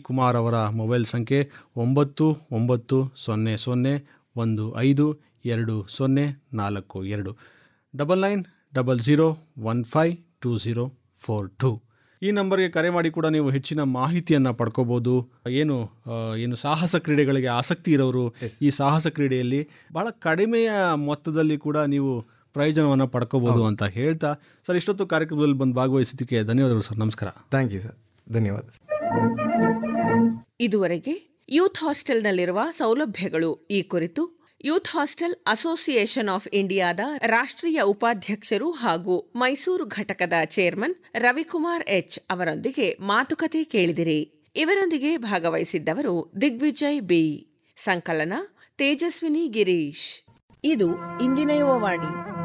ರವಿಕುಮಾರ್ ಅವರ ಮೊಬೈಲ್ ಸಂಖ್ಯೆ ಒಂಬತ್ತು ಒಂಬತ್ತು ಸೊನ್ನೆ ಸೊನ್ನೆ ಒಂದು ಐದು ಎರಡು ಸೊನ್ನೆ ನಾಲ್ಕು ಎರಡು double nine double zero one five two zero four two ಈ ನಂಬರ್ಗೆ ಕರೆ ಮಾಡಿ ಕೂಡ ನೀವು ಹೆಚ್ಚಿನ ಮಾಹಿತಿಯನ್ನು ಪಡ್ಕೋಬೋದು ಏನು ಆ, ಏನು ಸಾಹಸ ಕ್ರೀಡೆಗಳಿಗೆ ಆಸಕ್ತಿ ಇರೋರು ಈ ಸಾಹಸ ಕ್ರೀಡೆಯಲ್ಲಿ ಬಹಳ ಕಡಿಮೆಯ ಮೊತ್ತದಲ್ಲಿ ಕೂಡ ನೀವು ಪ್ರಯೋಜನವನ್ನು ಪಡ್ಕೋಬೋದು ಅಂತ ಹೇಳ್ತಾ ಸರ್ ಇಷ್ಟೊತ್ತು ಕಾರ್ಯಕ್ರಮದಲ್ಲಿ ಬಂದು ಭಾಗವಹಿಸಿದ್ದಕ್ಕೆ ಧನ್ಯವಾದಗಳು ಸರ್ ನಮಸ್ಕಾರ ಥ್ಯಾಂಕ್ ಯು ಸರ್ ಧನ್ಯವಾದ ಇದುವರೆಗೆ ಯೂತ್ ಹಾಸ್ಟೆಲ್ನಲ್ಲಿರುವ ಸೌಲಭ್ಯಗಳು ಈ ಕುರಿತು ಯೂತ್ ಹಾಸ್ಟೆಲ್ ಅಸೋಸಿಯೇಷನ್ ಆಫ್ ಇಂಡಿಯಾದ ರಾಷ್ಟ್ರೀಯ ಉಪಾಧ್ಯಕ್ಷರು ಹಾಗೂ ಮೈಸೂರು ಘಟಕದ ಚೇರ್ಮನ್ ರವಿಕುಮಾರ್ ಎಚ್ ಅವರೊಂದಿಗೆ ಮಾತುಕತೆ ಕೇಳಿದಿರಿ ಇವರೊಂದಿಗೆ ಭಾಗವಹಿಸಿದ್ದವರು ದಿಗ್ವಿಜಯ್ ಬಿ ಸಂಕಲನ ತೇಜಸ್ವಿನಿ ಗಿರೀಶ್ ಇದು ಇಂದಿನ ಯುವವಾಣಿ